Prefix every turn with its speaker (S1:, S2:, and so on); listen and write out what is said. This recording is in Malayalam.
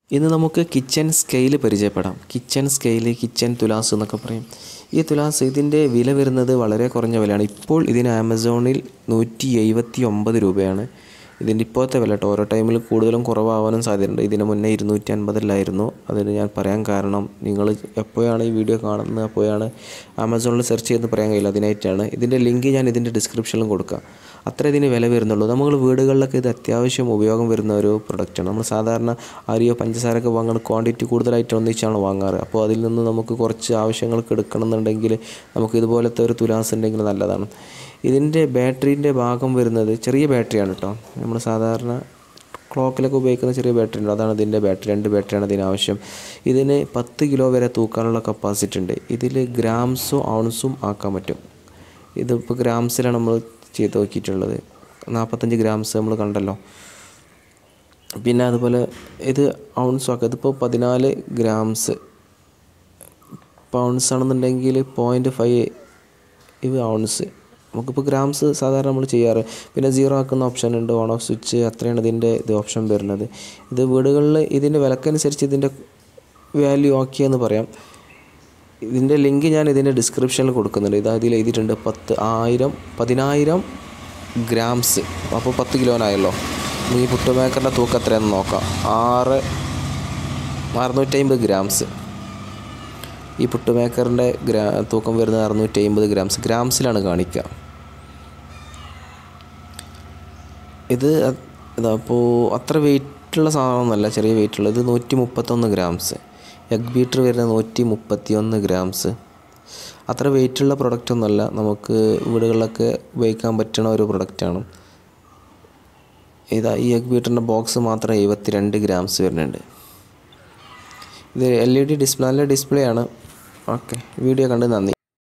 S1: ഇന്ന് നമുക്ക് കിച്ചൺ സ്കെയിൽ പരിചയപ്പെടാം കിച്ചൺ സ്കെയിൽ കിച്ചൺ തുലാസ് എന്നൊക്കെ പറയും ഈ തുലാസ് ഇതിൻ്റെ വില വരുന്നത് വളരെ കുറഞ്ഞ വിലയാണ് ഇപ്പോൾ ഇതിന് ആമസോണിൽ നൂറ്റി എഴുപത്തി ഒമ്പത് രൂപയാണ് ഇതിൻ്റെ ഇപ്പോഴത്തെ വില കേട്ടോ ഓരോ ടൈമിൽ കൂടുതലും കുറവാകാനും സാധ്യതയുണ്ട് ഇതിന് മുന്നേ ഇരുന്നൂറ്റി അൻപതിലായിരുന്നു അതിന് ഞാൻ പറയാൻ കാരണം നിങ്ങൾ എപ്പോഴാണ് ഈ വീഡിയോ കാണുന്നത് അപ്പോഴാണ് ആമസോണിൽ സെർച്ച് ചെയ്ത് പറയാൻ കഴിയില്ല അതിനായിട്ടാണ് ഇതിൻ്റെ ലിങ്ക് ഞാൻ ഇതിൻ്റെ ഡിസ്ക്രിപ്ഷനിലും കൊടുക്കാം അത്ര ഇതിന് വില വരുന്നുള്ളൂ നമ്മൾ വീടുകളിലൊക്കെ ഇത് അത്യാവശ്യം ഉപയോഗം വരുന്ന ഒരു പ്രൊഡക്റ്റാണ് നമ്മൾ സാധാരണ അരിയോ പഞ്ചസാരയൊക്കെ വാങ്ങുന്ന ക്വാണ്ടിറ്റി കൂടുതലായിട്ട് ഒന്നിച്ചാണ് വാങ്ങാറ് അപ്പോൾ അതിൽ നിന്ന് നമുക്ക് കുറച്ച് ആവശ്യങ്ങൾക്ക് എടുക്കണമെന്നുണ്ടെങ്കിൽ നമുക്ക് ഇതുപോലത്തെ ഒരു തുലാസ് ഉണ്ടെങ്കിൽ നല്ലതാണ് ഇതിൻ്റെ ബാറ്ററീൻ്റെ ഭാഗം വരുന്നത് ചെറിയ ബാറ്ററിയാണ് കേട്ടോ നമ്മൾ സാധാരണ ക്ലോക്കിലൊക്കെ ഉപയോഗിക്കുന്ന ചെറിയ ബാറ്ററി ഉണ്ട് അതാണ് ഇതിൻ്റെ ബാറ്ററി രണ്ട് ബാറ്ററിയാണ് ഇതിന് ആവശ്യം ഇതിന് പത്ത് കിലോ വരെ തൂക്കാനുള്ള കപ്പാസിറ്റി ഉണ്ട് ഇതിൽ ഗ്രാംസും ഔൺസും ആക്കാൻ പറ്റും ഇതിപ്പോൾ ഗ്രാംസിലാണ് നമ്മൾ ചെയ്ത് നോക്കിയിട്ടുള്ളത് നാൽപ്പത്തഞ്ച് ഗ്രാംസ് നമ്മൾ കണ്ടല്ലോ പിന്നെ അതുപോലെ ഇത് ഔൺസും ആക്കുക ഇതിപ്പോൾ പതിനാല് ഗ്രാംസ് പൗൺസ് ആണെന്നുണ്ടെങ്കിൽ പോയിൻറ്റ് ഫൈവ് ഇത് ഔൺസ് നമുക്കിപ്പോൾ ഗ്രാംസ് സാധാരണ നമ്മൾ ചെയ്യാറ് പിന്നെ സീറോ ആക്കുന്ന ഓപ്ഷൻ ഉണ്ട് ഓൺ ഓഫ് സ്വിച്ച് അത്രയാണ് ഇതിൻ്റെ ഇത് ഓപ്ഷൻ വരുന്നത് ഇത് വീടുകളിൽ ഇതിൻ്റെ വിലക്കനുസരിച്ച് ഇതിൻ്റെ വാല്യൂ ഓക്കെയെന്ന് പറയാം ഇതിൻ്റെ ലിങ്ക് ഞാൻ ഇതിൻ്റെ ഡിസ്ക്രിപ്ഷനിൽ കൊടുക്കുന്നുണ്ട് ഇത് അതിൽ എഴുതിയിട്ടുണ്ട് പത്ത് ആയിരം പതിനായിരം ഗ്രാംസ് അപ്പോൾ പത്ത് കിലോനായല്ലോ ഈ പുട്ട് മേക്കറിൻ്റെ തൂക്കം എത്രയാണെന്ന് നോക്കാം ആറ് അറുന്നൂറ്റി അമ്പത് ഗ്രാംസ് ഈ പുട്ട് മേക്കറിൻ്റെ ഗ്രാ തൂക്കം വരുന്നത് അറുന്നൂറ്റി അമ്പത് ഗ്രാംസ് ഗ്രാംസിലാണ് കാണിക്കുക ഇത് അപ്പോൾ അത്ര വെയിറ്റുള്ള സാധനമൊന്നുമല്ല ചെറിയ വെയിറ്റുള്ള ഇത് നൂറ്റി മുപ്പത്തൊന്ന് ഗ്രാംസ് എഗ് ബീറ്റർ വരുന്നത് നൂറ്റി മുപ്പത്തിയൊന്ന് ഗ്രാംസ് അത്ര വെയിറ്റുള്ള പ്രൊഡക്റ്റൊന്നുമല്ല നമുക്ക് വീടുകളിലൊക്കെ ഉപയോഗിക്കാൻ പറ്റുന്ന ഒരു പ്രൊഡക്റ്റാണ് ഇതാ ഈ എഗ് ബീറ്ററിൻ്റെ ബോക്സ് മാത്രം എഴുപത്തി രണ്ട് ഗ്രാംസ് വരുന്നുണ്ട് ഇത് എൽ ഇ ഡി ഡിസ്പ്ലേ നല്ല ഡിസ്പ്ലേ ആണ് ഓക്കെ വീഡിയോ കണ്ട് നന്ദി